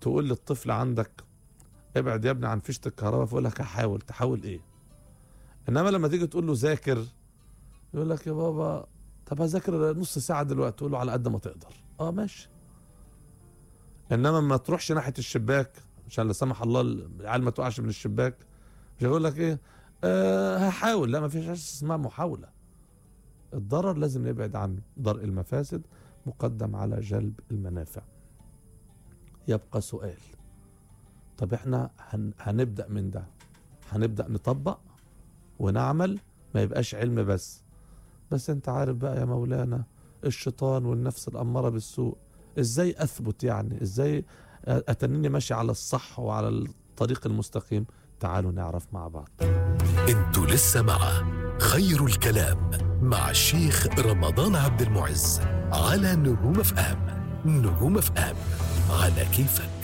تقول للطفل عندك ابعد يا ابني عن فيشه الكهرباء فيقول لك هحاول تحاول ايه انما لما تيجي تقول له ذاكر يقول لك يا بابا طب هذاكر نص ساعه دلوقتي تقول له على قد ما تقدر اه ماشي انما ما تروحش ناحيه الشباك عشان لا سمح الله العيال ما تقعش من الشباك مش هيقول لك ايه آه هحاول لا ما فيش حاجه اسمها محاوله الضرر لازم نبعد عنه درء المفاسد مقدم على جلب المنافع يبقى سؤال طب احنا هن هنبدا من ده هنبدا نطبق ونعمل ما يبقاش علم بس بس انت عارف بقى يا مولانا الشيطان والنفس الاماره بالسوء ازاي اثبت يعني ازاي اتنيني ماشي على الصح وعلى الطريق المستقيم تعالوا نعرف مع بعض انتوا لسه مع خير الكلام مع الشيخ رمضان عبد المعز على نجوم اف ام نجوم اف ام على كيفك